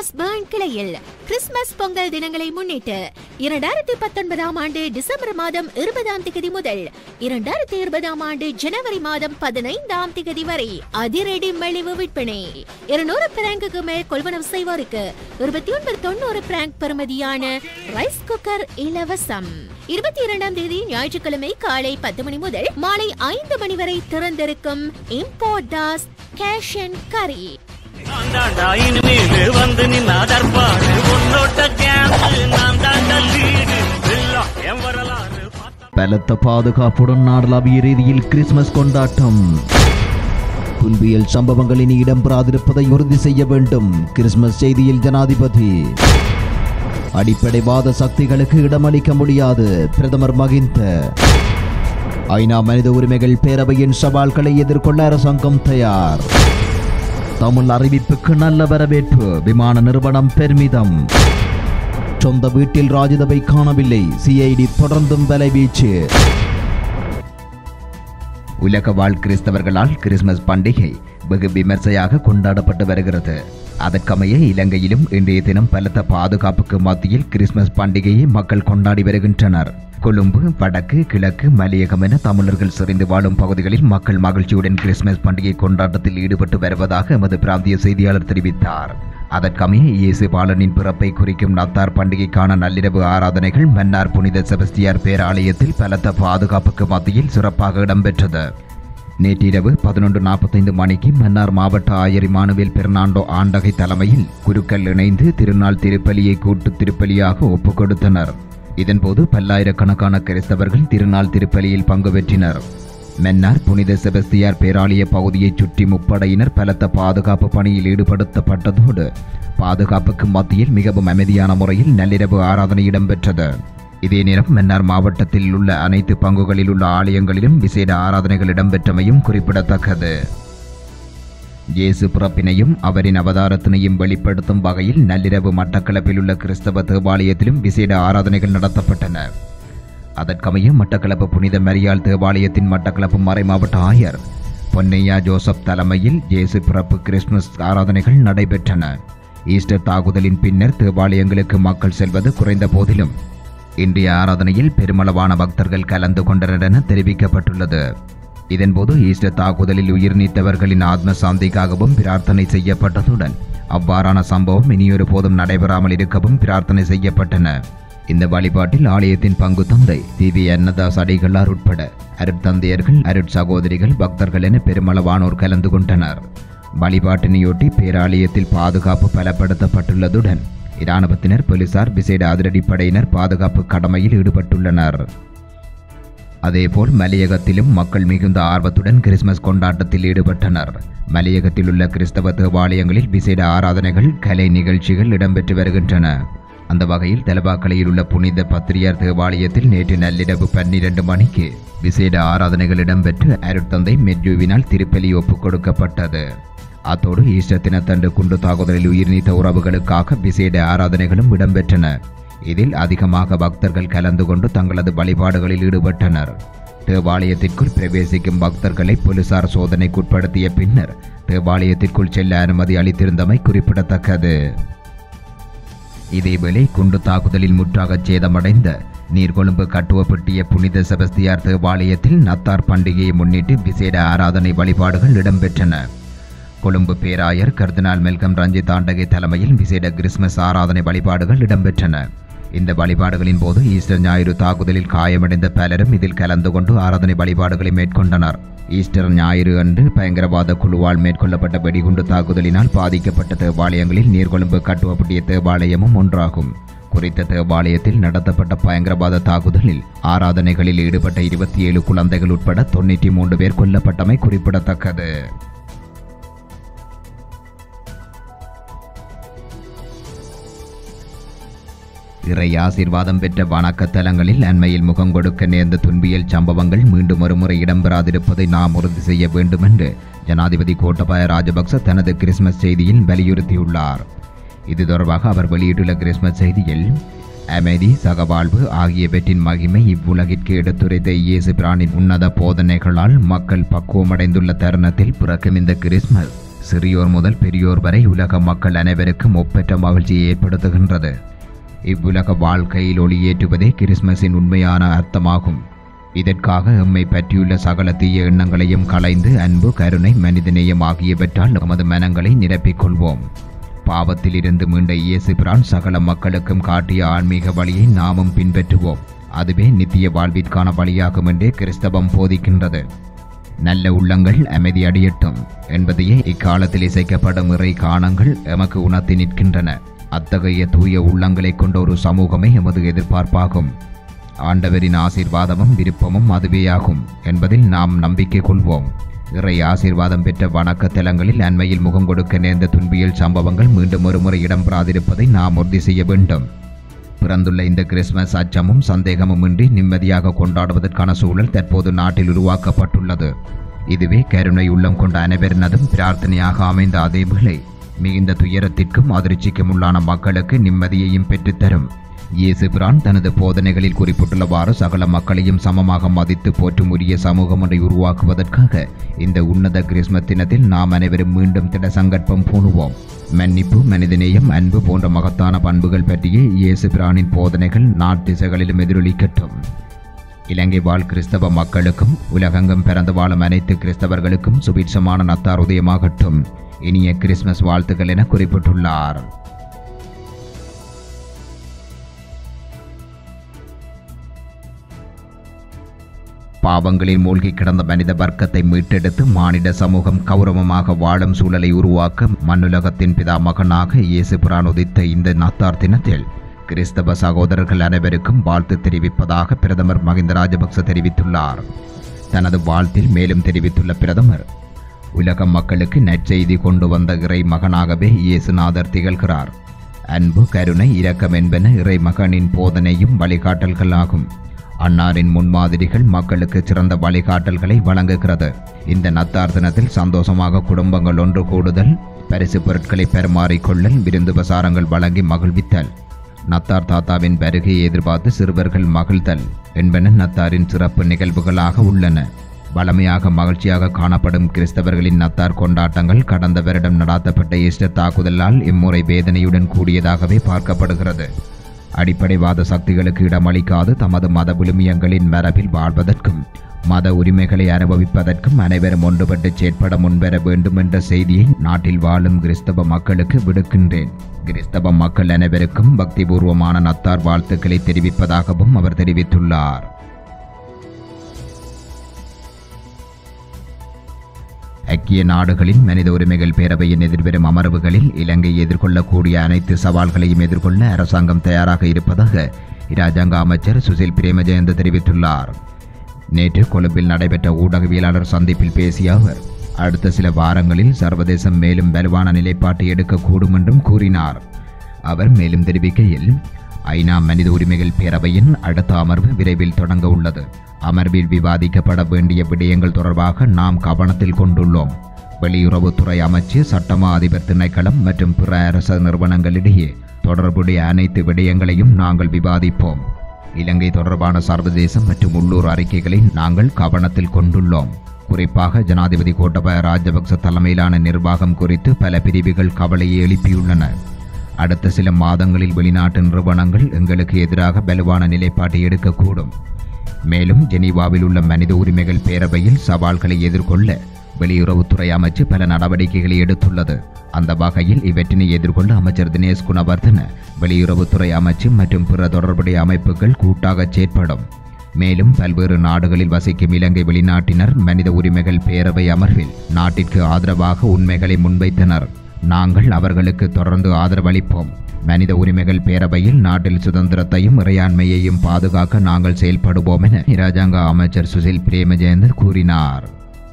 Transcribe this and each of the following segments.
burn கிளையில் Christmas Pongal தினங்களை முன்னிட்டு இரண்டாயிரத்தி பத்தொன்பதாம் ஆண்டு டிசம்பர் மாதம் இருபதாம் தேதி முதல் இரண்டாயிரத்தி இருபதாம் ஆண்டு ஜனவரி மாதம் பதினைந்தாம் தேதி வரை அதிரடி மலிவு விற்பனை இருநூறு பிராங்குக்கு மேல் கொள்வனவு செய்வோருக்கு இருபத்தி ஒன்பது தொண்ணூறு பிராங்க் பெறுமதியான ரைஸ் குக்கர் இலவசம் இருபத்தி இரண்டாம் தேதி ஞாயிற்றுக்கிழமை காலை பத்து மணி முதல் மாலை ஐந்து மணி வரை திறந்திருக்கும் இம்போர்டாஸ் கேஷ் அண்ட் கரி நான் தாண்டா இனிமேல் வந்து நின்னா தற்பாடு உன்னோட்ட கேங்கு நான் தாண்டா லீடு எல்லாம் என் வரலாறு பார்த்தா பலத்த பாதுகாப்புடன் நாடளாவிய ரீதியில் கிறிஸ்துமஸ் கொண்டாட்டம் துன்பியல் சம்பவங்கள் இனி இடம்பெறாதிருப்பதை உறுதி செய்ய வேண்டும் கிறிஸ்துமஸ் செய்தியில் ஜனாதிபதி அடிப்படைவாத சக்திகளுக்கு இடமளிக்க முடியாது பிரதமர் மகிந்த ஐநா மனித உரிமைகள் பேரவையின் சவால்களை எதிர்கொள்ள அரசாங்கம் தயார் தமிழ் அறிவிப்புக்கு நல்ல வரவேற்பு விமான நிறுவனம் பெருமிதம் சொந்த வீட்டில் ராஜிதவை காணவில்லை சிஐடி தொடர்ந்தும் வலைவீச்சு உலக வாழ் கிறிஸ்தவர்களால் கிறிஸ்துமஸ் பண்டிகை வெகு விமர்சையாக கொண்டாடப்பட்டு வருகிறது அதற்கமைய இலங்கையிலும் இன்றைய தினம் பலத்த பாதுகாப்புக்கு மத்தியில் கிறிஸ்துமஸ் பண்டிகையை மக்கள் கொண்டாடி வருகின்றனர் கொழும்பு வடக்கு கிழக்கு மலையகம் என தமிழர்கள் சிறைந்து வாழும் பகுதிகளில் மக்கள் மகிழ்ச்சியுடன் கிறிஸ்துமஸ் பண்டிகை கொண்டாட்டத்தில் ஈடுபட்டு வருவதாக எமது பிராந்திய செய்தியாளர் தெரிவித்தார் அதற்கமைய இயேசு பாலனின் பிறப்பை குறிக்கும் நத்தார் பண்டிகைக்கான நள்ளிரவு ஆராதனைகள் மன்னார் புனித செபஸ்தியார் பேராலயத்தில் பலத்த பாதுகாப்புக்கு மத்தியில் சிறப்பாக இடம்பெற்றது நேற்றிரவு பதினொன்று நாற்பத்தைந்து மணிக்கு மன்னார் மாவட்ட ஆயர் இமானுவேல் பெர்னாண்டோ ஆண்டகை தலைமையில் குருக்கள் இணைந்து திருநாள் திருப்பலியை கூட்டு திருப்பலியாக ஒப்புக் கொடுத்தனர் இதன்போது பல்லாயிரக்கணக்கான கிறிஸ்தவர்கள் திருநாள் திருப்பலியில் பங்கு பெற்றினர் மன்னார் புனித செபஸ்தியார் பேராலய பகுதியைச் சுற்றி முப்படையினர் பலத்த பாதுகாப்பு பணியில் ஈடுபடுத்தப்பட்டதோடு பாதுகாப்புக்கு மத்தியில் மிகவும் அமைதியான முறையில் நள்ளிரவு ஆராதனை இடம்பெற்றது இதே நேரம் மன்னார் மாவட்டத்தில் உள்ள அனைத்து பங்குகளில் உள்ள ஆலயங்களிலும் விசேட ஆராதனைகள் இடம்பெற்றமையும் குறிப்பிடத்தக்கது இயேசு பிறப்பினையும் அவரின் அவதாரத்தினையும் வெளிப்படுத்தும் வகையில் நள்ளிரவு மட்டக்களப்பில் உள்ள கிறிஸ்தவ தேவாலயத்திலும் விசேட ஆராதனைகள் நடத்தப்பட்டன அதற்கமைய மட்டக்களப்பு புனித மரியாள் தேவாலயத்தின் மட்டக்களப்பு மறை மாவட்ட ஆயர் பொன்னையா ஜோசப் தலைமையில் இயேசு பிறப்பு கிறிஸ்துமஸ் ஆராதனைகள் நடைபெற்றன ஈஸ்டர் தாக்குதலின் பின்னர் தேவாலயங்களுக்கு மக்கள் செல்வது குறைந்த போதிலும் இன்றைய ஆராதனையில் பெருமளவான பக்தர்கள் கலந்து கொண்டனர் என தெரிவிக்கப்பட்டுள்ளது இதன்போது ஈஸ்டர் தாக்குதலில் உயிர் நீத்தவர்களின் ஆத்ம சாந்திக்காகவும் பிரார்த்தனை செய்யப்பட்டதுடன் அவ்வாறான சம்பவம் இனியொரு போதும் நடைபெறாமல் இருக்கவும் பிரார்த்தனை செய்யப்பட்டன இந்த வழிபாட்டில் ஆலயத்தின் பங்கு தந்தை திவி அன்னதாஸ் அடிகளார் உட்பட அருட்தந்தையர்கள் அருட் சகோதரிகள் பக்தர்கள் என பெருமளவானோர் கலந்து கொண்டனர் வழிபாட்டினையொட்டி பேராலயத்தில் பாதுகாப்பு பலப்படுத்தப்பட்டுள்ளதுடன் இராணுவத்தினர் போலீசார் விசேட அதிரடிப்படையினர் பாதுகாப்பு கடமையில் ஈடுபட்டுள்ளனர் அதேபோல் மலையகத்திலும் மக்கள் மிகுந்த ஆர்வத்துடன் கிறிஸ்துமஸ் கொண்டாட்டத்தில் ஈடுபட்டனர் மலையகத்தில் உள்ள கிறிஸ்தவ தேவாலயங்களில் விசேட ஆராதனைகள் கலை நிகழ்ச்சிகள் இடம்பெற்று வருகின்றன அந்த வகையில் தலபாக்கலையில் உள்ள புனித பத்திரியார் தேவாலயத்தில் நேற்று நள்ளிரவு பன்னிரண்டு மணிக்கு விசேட ஆராதனைகள் இடம்பெற்று அருட்தந்தை மெட்யூவினால் திருப்பலி ஒப்புக் கொடுக்கப்பட்டது அத்தோடு ஈஸ்டர் தினத்தன்று குண்டு தாக்குதலில் உயிர் நீத்த உறவுகளுக்காக விசேட ஆராதனைகளும் இடம்பெற்றன இதில் அதிகமாக பக்தர்கள் கலந்து கொண்டு தங்களது வழிபாடுகளில் ஈடுபட்டனர் தேவாலயத்திற்குள் பிரவேசிக்கும் பக்தர்களை போலீசார் சோதனைக்குட்படுத்திய பின்னர் தேவாலயத்திற்குள் செல்ல அனுமதி அளித்திருந்தமை குறிப்பிடத்தக்கது இதேவேளை குண்டு தாக்குதலில் முற்றாகச் சேதமடைந்த நீர்கொழும்பு கட்டுவப்பட்டிய புனித செபஸ்தியார் தேவாலயத்தில் நத்தார் பண்டிகையை முன்னிட்டு விசேட ஆராதனை வழிபாடுகள் இடம்பெற்றன கொழும்பு பேராயர் கர்தினால் மெல்கம் ரஞ்சித் ஆண்டகை தலைமையில் விசேட கிறிஸ்துமஸ் ஆராதனை வழிபாடுகள் இடம்பெற்றன இந்த வழிபாடுகளின் போது ஈஸ்டர் ஞாயிறு தாக்குதலில் காயமடைந்த பலரும் இதில் கலந்து கொண்டு ஆராதனை வழிபாடுகளை மேற்கொண்டனர் ஈஸ்டர் ஞாயிறு அன்று பயங்கரவாத குழுவால் மேற்கொள்ளப்பட்ட வெடிகுண்டு தாக்குதலினால் பாதிக்கப்பட்ட தேவாலயங்களில் நீர்கொழும்பு கட்டுவப்பட்டிய தேவாலயமும் ஒன்றாகும் குறித்த தேவாலயத்தில் நடத்தப்பட்ட பயங்கரவாத தாக்குதலில் ஆராதனைகளில் ஈடுபட்ட இருபத்தி ஏழு குழந்தைகள் உட்பட தொண்ணூற்றி மூன்று பேர் கொல்லப்பட்டமை குறிப்பிடத்தக்கது இறை ஆசீர்வாதம் பெற்ற வணக்கத்தலங்களில் அண்மையில் முகம் கொடுக்க நேர்ந்த துன்பியல் சம்பவங்கள் மீண்டும் ஒருமுறை இடம்பெறாதிருப்பதை நாம் உறுதி செய்ய வேண்டும் என்று ஜனாதிபதி கோட்டபாய ராஜபக்ச தனது கிறிஸ்துமஸ் செய்தியில் வலியுறுத்தியுள்ளார் இது தொடர்பாக அவர் வெளியிட்டுள்ள கிறிஸ்துமஸ் செய்தியில் அமைதி சகவாழ்வு ஆகியவற்றின் மகிமை இவ்வுலகிற்கு எடுத்துரைத்த இயேசு பிரானின் உன்னத போதனைகளால் மக்கள் பக்குவமடைந்துள்ள தருணத்தில் பிறக்கும் இந்த கிறிஸ்துமஸ் சிறியோர் முதல் பெரியோர் வரை உலக மக்கள் அனைவருக்கும் ஒப்பற்ற மகிழ்ச்சியை ஏற்படுத்துகின்றது இவ்வுலக வாழ்க்கையில் ஒளியேற்றுவதே கிறிஸ்மஸின் உண்மையான அர்த்தமாகும் இதற்காக எம்மை பற்றியுள்ள சகல தீய எண்ணங்களையும் களைந்து அன்பு கருணை மனிதநேயம் ஆகியவற்றால் நமது மனங்களை நிரப்பிக் கொள்வோம் பாவத்திலிருந்து மீண்ட இயேசு பிரான் சகல மக்களுக்கும் காட்டிய ஆன்மீக வழியை நாமும் பின்பற்றுவோம் அதுவே நித்திய வாழ்விற்கான வழியாகும் என்றே கிறிஸ்தவம் போதிக்கின்றது நல்ல உள்ளங்கள் அமைதி அடையட்டும் என்பதையே இக்காலத்தில் இசைக்கப்படும் இறை காணங்கள் எமக்கு உணர்த்தி நிற்கின்றன அத்தகைய தூய உள்ளங்களைக் கொண்ட ஒரு சமூகமே எமது எதிர்பார்ப்பாகும் ஆண்டவரின் ஆசீர்வாதமும் விருப்பமும் அதுவேயாகும் என்பதில் நாம் நம்பிக்கை கொள்வோம் இறை ஆசீர்வாதம் பெற்ற வணக்க தலங்களில் அண்மையில் முகம் கொடுக்க நேர்ந்த துன்பியல் சம்பவங்கள் மீண்டும் ஒருமுறை இடம்பெறாதிருப்பதை நாம் உறுதி செய்ய வேண்டும் பிறந்துள்ள இந்த கிறிஸ்மஸ் அச்சமும் சந்தேகமும் இன்றி நிம்மதியாக கொண்டாடுவதற்கான சூழல் தற்போது நாட்டில் உருவாக்கப்பட்டுள்ளது இதுவே கருணை உள்ளம் கொண்ட அனைவரினதும் பிரார்த்தனையாக அமைந்த அதே வேளை மிகுந்த துயரத்திற்கும் அதிர்ச்சிக்கும் உள்ளான மக்களுக்கு நிம்மதியையும் பெற்றுத்தரும் இயேசு பிரான் தனது போதனைகளில் குறிப்பிட்டுள்ளவாறு சகல மக்களையும் சமமாக மதித்து போற்றும் உரிய சமூகம் ஒன்றை உருவாக்குவதற்காக இந்த உன்னத கிறிஸ்மஸ் தினத்தில் நாம் அனைவரும் மீண்டும் திட சங்கற்பம் பூணுவோம் மன்னிப்பு மனிதநேயம் அன்பு போன்ற மகத்தான பண்புகள் பற்றிய இயேசு பிரானின் போதனைகள் நாட்டிசைகளிலும் எதிரொலிக்கட்டும் இலங்கை வாழ் கிறிஸ்தவ மக்களுக்கும் உலகெங்கும் பிறந்து வாழும் அனைத்து கிறிஸ்தவர்களுக்கும் சுபீட்சமான நத்தார் உதயமாகட்டும் இனிய கிறிஸ்மஸ் வாழ்த்துக்கள் என குறிப்பிட்டுள்ளார் பாவங்களில் மூழ்கி கிடந்த மனித வர்க்கத்தை மீட்டெடுத்து மானிட சமூகம் கௌரவமாக வாழும் சூழலை உருவாக்க மண்ணுலகத்தின் பிதா மகனாக இயேசு புரான் உதித்த இந்த நத்தார் தினத்தில் கிறிஸ்தவ சகோதரர்கள் அனைவருக்கும் வாழ்த்து தெரிவிப்பதாக பிரதமர் மகிந்த ராஜபக்ச தெரிவித்துள்ளார் தனது வாழ்த்தில் மேலும் தெரிவித்துள்ள பிரதமர் உலக மக்களுக்கு நற்செய்தி கொண்டு வந்த இறை மகனாகவே இயேசுநாதர் திகழ்கிறார் அன்பு கருணை இரக்கம் என்பன இறை மகனின் போதனையும் வழிகாட்டல்களாகும் அன்னாரின் முன்மாதிரிகள் மக்களுக்கு சிறந்த வழிகாட்டல்களை வழங்குகிறது இந்த நத்தார் தினத்தில் சந்தோஷமாக குடும்பங்கள் ஒன்று கூடுதல் பரிசு பொருட்களை பரிமாறிக்கொள்ளல் விருந்து பிரசாரங்கள் வழங்கி மகிழ்வித்தல் நத்தார் தாத்தாவின் வருகையை எதிர்பார்த்து சிறுவர்கள் மகிழ்தல் என்பன நத்தாரின் சிறப்பு நிகழ்வுகளாக உள்ளன வளமையாக மகிழ்ச்சியாக காணப்படும் கிறிஸ்தவர்களின் நத்தார் கொண்டாட்டங்கள் கடந்த வருடம் நடாத்தப்பட்ட ஈஸ்டர் தாக்குதலால் இம்முறை வேதனையுடன் கூடியதாகவே பார்க்கப்படுகிறது அடிப்படைவாத சக்திகளுக்கு இடமளிக்காது தமது மத விழுமியங்களின் மரபில் வாழ்வதற்கும் மத உரிமைகளை அனுபவிப்பதற்கும் அனைவரும் ஒன்றுபட்டு செயற்பட முன்வர வேண்டும் என்ற செய்தியை நாட்டில் வாழும் கிறிஸ்தவ மக்களுக்கு விடுக்கின்றேன் கிறிஸ்தவ மக்கள் அனைவருக்கும் பக்திபூர்வமான நத்தார் வாழ்த்துக்களை தெரிவிப்பதாகவும் அவர் தெரிவித்துள்ளார் ஐக்கிய நாடுகளின் மனித உரிமைகள் பேரவையின் எதிர்வரும் அமர்வுகளில் இலங்கை எதிர்கொள்ளக்கூடிய அனைத்து சவால்களையும் எதிர்கொள்ள அரசாங்கம் தயாராக இருப்பதாக இராஜாங்க அமைச்சர் சுசில் பிரேமஜெயந்த தெரிவித்துள்ளார் நேற்று கொழும்பில் நடைபெற்ற ஊடகவியலாளர் சந்திப்பில் பேசிய அவர் அடுத்த சில வாரங்களில் சர்வதேசம் மேலும் வலுவான நிலைப்பாட்டை எடுக்கக்கூடும் என்றும் கூறினார் அவர் மேலும் தெரிவிக்கையில் ஐநா மனித உரிமைகள் பேரவையின் அடுத்த அமர்வு விரைவில் தொடங்க உள்ளது அமர்வில் விவாதிக்கப்பட வேண்டிய விடயங்கள் தொடர்பாக நாம் கவனத்தில் கொண்டுள்ளோம் வெளியுறவுத்துறை அமைச்சு சட்டமா அதிபர் திணைக்களம் மற்றும் பிற அரச நிறுவனங்களிடையே தொடர்புடைய அனைத்து விடயங்களையும் நாங்கள் விவாதிப்போம் இலங்கை தொடர்பான சர்வதேச மற்றும் உள்ளூர் அறிக்கைகளை நாங்கள் கவனத்தில் கொண்டுள்ளோம் குறிப்பாக ஜனாதிபதி கோட்டபய ராஜபக்ச தலைமையிலான நிர்வாகம் குறித்து பல பிரிவுகள் கவலையை எழுப்பியுள்ளன அடுத்த சில மாதங்களில் வெளிநாட்டு நிறுவனங்கள் எங்களுக்கு எதிராக வலுவான நிலைப்பாட்டை எடுக்கக்கூடும் மேலும் ஜெனீவாவில் உள்ள மனித உரிமைகள் பேரவையில் சவால்களை எதிர்கொள்ள வெளியுறவுத்துறை அமைச்சு பல நடவடிக்கைகளை எடுத்துள்ளது அந்த வகையில் இவற்றினை எதிர்கொள்ள அமைச்சர் தினேஷ் குணவர்தன வெளியுறவுத்துறை அமைச்சு மற்றும் பிற தொடர்புடைய அமைப்புகள் கூட்டாக செயற்படும் மேலும் பல்வேறு நாடுகளில் வசிக்கும் இலங்கை வெளிநாட்டினர் மனித உரிமைகள் பேரவை அமர்வில் நாட்டிற்கு ஆதரவாக உண்மைகளை முன்வைத்தனர் நாங்கள் அவர்களுக்கு தொடர்ந்து ஆதரவளிப்போம் மனித உரிமைகள் பேரவையில் நாட்டில் சுதந்திரத்தையும் இறையாண்மையையும் பாதுகாக்க நாங்கள் செயல்படுவோம் என இராஜாங்க அமைச்சர் சுசில் பிரேமஜெயந்தர் கூறினார்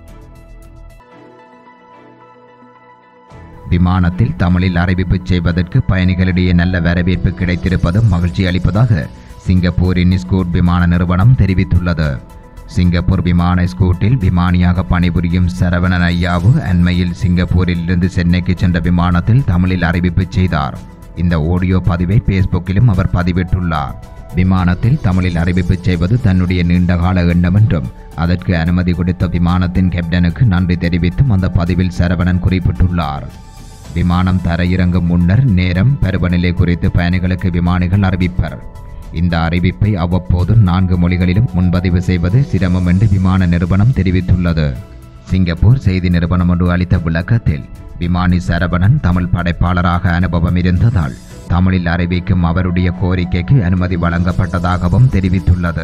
விமானத்தில் தமிழில் அறிவிப்பு செய்வதற்கு பயணிகளிடையே நல்ல வரவேற்பு கிடைத்திருப்பதும் மகிழ்ச்சி அளிப்பதாக சிங்கப்பூரின் ஸ்கூட் விமான நிறுவனம் தெரிவித்துள்ளது சிங்கப்பூர் விமான ஸ்கூட்டில் விமானியாக பணிபுரியும் சரவணன் ஐயாவு அண்மையில் சிங்கப்பூரில் இருந்து சென்னைக்கு சென்ற விமானத்தில் தமிழில் அறிவிப்பு செய்தார் இந்த ஆடியோ பதிவை பேஸ்புக்கிலும் அவர் பதிவிட்டுள்ளார் விமானத்தில் தமிழில் அறிவிப்பு செய்வது தன்னுடைய நீண்டகால எண்ணம் என்றும் அதற்கு அனுமதி கொடுத்த விமானத்தின் கேப்டனுக்கு நன்றி தெரிவித்தும் அந்த பதிவில் சரவணன் குறிப்பிட்டுள்ளார் விமானம் தரையிறங்கும் முன்னர் நேரம் பருவநிலை குறித்து பயணிகளுக்கு விமானிகள் அறிவிப்பர் இந்த அறிவிப்பை அவ்வப்போது நான்கு மொழிகளிலும் முன்பதிவு செய்வது சிரமம் என்று விமான நிறுவனம் தெரிவித்துள்ளது சிங்கப்பூர் செய்தி நிறுவனம் ஒன்று அளித்த விளக்கத்தில் விமானி சரவணன் தமிழ் படைப்பாளராக அனுபவம் இருந்ததால் தமிழில் அறிவிக்கும் அவருடைய கோரிக்கைக்கு அனுமதி வழங்கப்பட்டதாகவும் தெரிவித்துள்ளது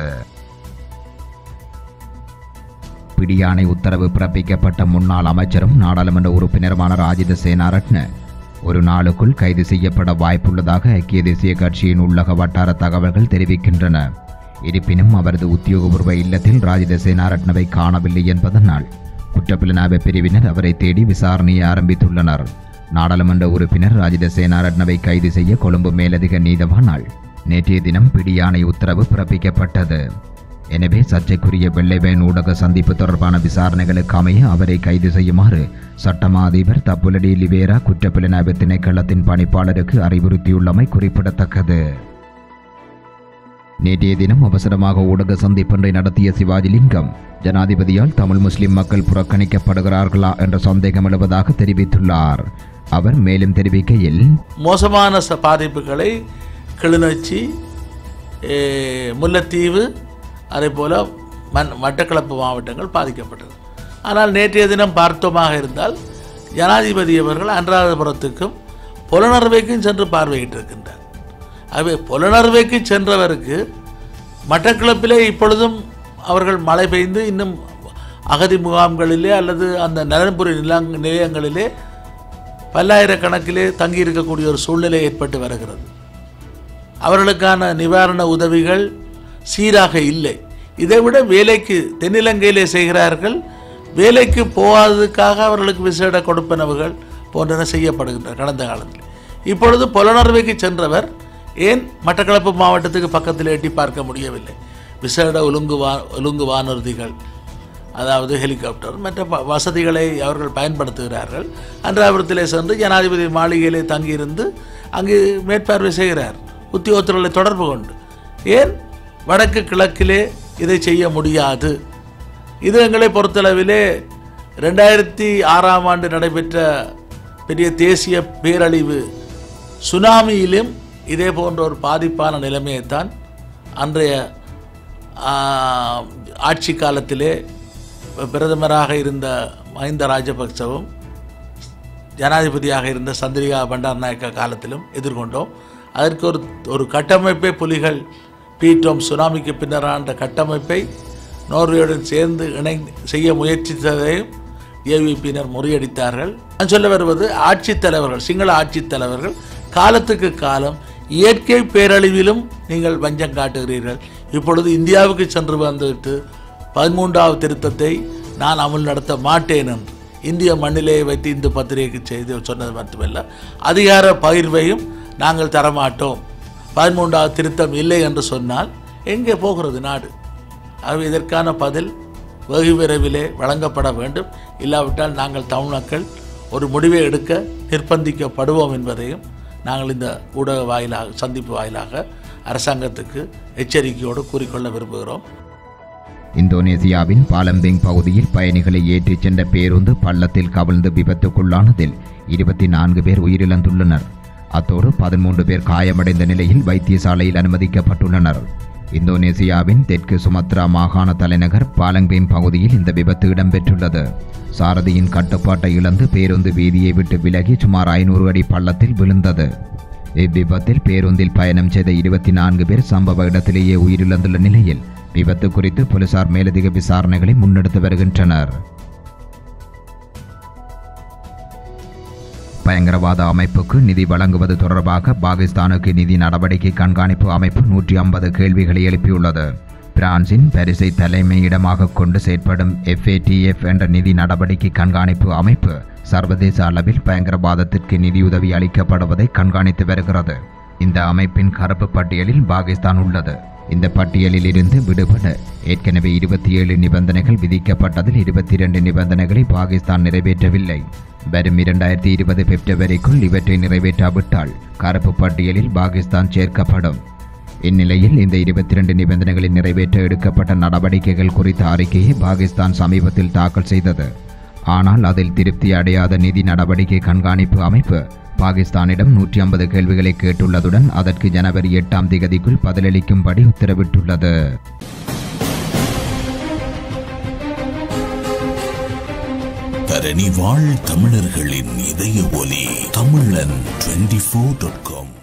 பிடியாணை உத்தரவு பிறப்பிக்கப்பட்ட முன்னாள் அமைச்சரும் நாடாளுமன்ற உறுப்பினருமான ராஜித சேனாரட்ன ஒரு நாளுக்குள் கைது செய்யப்பட வாய்ப்புள்ளதாக ஐக்கிய தேசிய கட்சியின் உள்ளக வட்டார தகவல்கள் தெரிவிக்கின்றன இருப்பினும் அவரது உத்தியோகபூர்வ இல்லத்தில் ராஜித சேனாரட்னவை காணவில்லை என்பதனால் குற்றப்புலனாய்வு பிரிவினர் அவரை தேடி விசாரணையை ஆரம்பித்துள்ளனர் நாடாளுமன்ற உறுப்பினர் ராஜித சேனாரட்னவை கைது செய்ய கொழும்பு மேலதிக நீதவானால் நேற்றைய தினம் பிடியாணை உத்தரவு பிறப்பிக்கப்பட்டது எனவே சர்ச்சைக்குரிய வெள்ளைவேன் ஊடக சந்திப்பு தொடர்பான விசாரணைகளுக்கு அமைய அவரை கைது செய்யுமாறு சட்டமா அதிபர் தப்புலடி லிவேரா குற்றப்புலனாய்வு திணைக்களத்தின் பணிப்பாளருக்கு அறிவுறுத்தியுள்ளமை குறிப்பிடத்தக்கது நேற்றைய தினம் அவசரமாக ஊடக சந்திப்பொன்றை நடத்திய சிவாஜிலிங்கம் ஜனாதிபதியால் தமிழ் முஸ்லிம் மக்கள் புறக்கணிக்கப்படுகிறார்களா என்ற சந்தேகம் எழுவதாக தெரிவித்துள்ளார் அவர் மேலும் தெரிவிக்கையில் மோசமான ச- பாதிப்புகளை கிளிநொச்சி ஏ, முல்லைத்தீவு அதே போல் மண் மட்டக்களப்பு மாவட்டங்கள் பாதிக்கப்பட்டது ஆனால் நேற்றைய தினம் பார்த்தோமாக இருந்தால் ஜனாதிபதி அவர்கள் அனுராதபுரத்துக்கும் புலனறுவைக்கும் சென்று பார்வையிட்டிருக்கின்றார் ஆகவே புலனறுவைக்கு சென்றவருக்கு மட்டக்களப்பிலே இப்பொழுதும் அவர்கள் மழை பெய்து இன்னும் அகதி முகாம்களிலே அல்லது அந்த நலன்புரி நிலங் நிலையங்களிலே பல்லாயிரக்கணக்கிலே தங்கியிருக்கக்கூடிய ஒரு சூழ்நிலை ஏற்பட்டு வருகிறது அவர்களுக்கான நிவாரண உதவிகள் சீராக இல்லை இதைவிட வேலைக்கு தென்னிலங்கையிலே செய்கிறார்கள் வேலைக்கு போகாததுக்காக அவர்களுக்கு விசேட கொடுப்பனவுகள் போன்றன செய்யப்படுகின்றன கடந்த காலத்தில் இப்பொழுது புலனறுவைக்கு சென்றவர் ஏன் மட்டக்களப்பு மாவட்டத்துக்கு பக்கத்தில் எட்டி பார்க்க முடியவில்லை விசேட ஒழுங்கு வா ஒழுங்கு வானூர்திகள் அதாவது ஹெலிகாப்டர் மற்ற ப- வசதிகளை அவர்கள் பயன்படுத்துகிறார்கள் அன்றாபுரத்திலே சென்று ஜனாதிபதி மாளிகையிலே தங்கியிருந்து அங்கு மேற்பார்வை செய்கிறார் உத்தியோகத்தர்களை தொடர்பு கொண்டு ஏன் வடக்கு கிழக்கிலே இதை செய்ய முடியாது இது எங்களை பொறுத்தளவிலே ரெண்டாயிரத்தி ஆறாம் ஆண்டு நடைபெற்ற பெரிய தேசிய பேரழிவு சுனாமியிலும் இதே போன்ற ஒரு பாதிப்பான நிலைமையைத்தான் அன்றைய ஆ, ஆட்சி காலத்திலே பிரதமராக இருந்த மஹிந்த ராஜபக்சவும் ஜனாதிபதியாக இருந்த சந்திரிகா பண்டாரநாயக்கா காலத்திலும் எதிர்கொண்டோம் அதற்கு ஒரு ஒரு கட்டமைப்பை புலிகள் பீட்டோம் சுனாமிக்கு பின்னரான கட்டமைப்பை நோர்வேயுடன் சேர்ந்து இணை செய்ய முயற்சித்ததையும் ஏவிபியினர் முறியடித்தார்கள் நான் சொல்ல வருவது ஆட்சித் தலைவர்கள் சிங்கள ஆட்சித் தலைவர்கள் காலத்துக்கு காலம் இயற்கை பேரழிவிலும் நீங்கள் வஞ்சம் காட்டுகிறீர்கள் இப்பொழுது இந்தியாவுக்கு சென்று வந்துவிட்டு பதிமூன்றாவது திருத்தத்தை நான் அமல் நடத்த மாட்டேன் என்று இந்திய மண்ணிலே வைத்து இந்து பத்திரிகைக்கு செய்து சொன்னது மட்டுமல்ல அதிகார பகிர்வையும் நாங்கள் தரமாட்டோம் பதிமூன்றாவது திருத்தம் இல்லை என்று சொன்னால் எங்கே போகிறது நாடு ஆகவே இதற்கான பதில் வெகு விரைவிலே வழங்கப்பட வேண்டும் இல்லாவிட்டால் நாங்கள் தமிழ் மக்கள் ஒரு முடிவை எடுக்க நிர்பந்திக்கப்படுவோம் என்பதையும் நாங்கள் இந்த ஊடக வாயிலாக சந்திப்பு வாயிலாக அரசாங்கத்துக்கு எச்சரிக்கையோடு கூறிக்கொள்ள விரும்புகிறோம் இந்தோனேசியாவின் பாலம்பிங் பகுதியில் பயணிகளை ஏற்றிச் சென்ற பேருந்து பள்ளத்தில் கவிழ்ந்து விபத்துக்குள்ளானதில் இருபத்தி நான்கு பேர் உயிரிழந்துள்ளனர் அத்தோடு பதிமூன்று பேர் காயமடைந்த நிலையில் வைத்தியசாலையில் அனுமதிக்கப்பட்டுள்ளனர் இந்தோனேசியாவின் தெற்கு சுமத்ரா மாகாண தலைநகர் பாலம்பிங் பகுதியில் இந்த விபத்து இடம்பெற்றுள்ளது சாரதியின் கட்டுப்பாட்டை இழந்து பேருந்து வீதியை விட்டு விலகி சுமார் ஐநூறு அடி பள்ளத்தில் விழுந்தது இவ்விபத்தில் பேருந்தில் பயணம் செய்த இருபத்தி நான்கு பேர் சம்பவ இடத்திலேயே உயிரிழந்துள்ள நிலையில் விபத்து குறித்து போலீசார் மேலதிக விசாரணைகளை முன்னெடுத்து வருகின்றனர் பயங்கரவாத அமைப்புக்கு நிதி வழங்குவது தொடர்பாக பாகிஸ்தானுக்கு நிதி நடவடிக்கை கண்காணிப்பு அமைப்பு நூற்றி ஐம்பது கேள்விகளை எழுப்பியுள்ளது பிரான்சின் பரிசை தலைமையிடமாக கொண்டு செயற்படும் எஃப்ஏடிஎஃப் என்ற நிதி நடவடிக்கை கண்காணிப்பு அமைப்பு சர்வதேச அளவில் பயங்கரவாதத்திற்கு நிதியுதவி அளிக்கப்படுவதை கண்காணித்து வருகிறது இந்த அமைப்பின் கருப்பு பட்டியலில் பாகிஸ்தான் உள்ளது இந்த பட்டியலில் இருந்து விடுபட ஏற்கனவே இருபத்தி ஏழு நிபந்தனைகள் விதிக்கப்பட்டதில் இருபத்தி இரண்டு நிபந்தனைகளை பாகிஸ்தான் நிறைவேற்றவில்லை வரும் இரண்டாயிரத்தி இருபது பிப்ரவரிக்குள் இவற்றை நிறைவேற்றாவிட்டால் கருப்பு பட்டியலில் பாகிஸ்தான் சேர்க்கப்படும் இந்நிலையில் இந்த இருபத்தி இரண்டு நிபந்தனைகளை நிறைவேற்ற எடுக்கப்பட்ட நடவடிக்கைகள் குறித்த அறிக்கையை பாகிஸ்தான் சமீபத்தில் தாக்கல் செய்தது ஆனால் அதில் திருப்தி அடையாத நிதி நடவடிக்கை கண்காணிப்பு அமைப்பு பாகிஸ்தானிடம் நூற்றி ஐம்பது கேள்விகளை கேட்டுள்ளதுடன் அதற்கு ஜனவரி எட்டாம் திகதிக்குள் பதிலளிக்கும்படி உத்தரவிட்டுள்ளது தரணி வாழ் தமிழர்களின் இதய ஒலி தமிழன் டுவெண்டி ஃபோர் டாட் காம்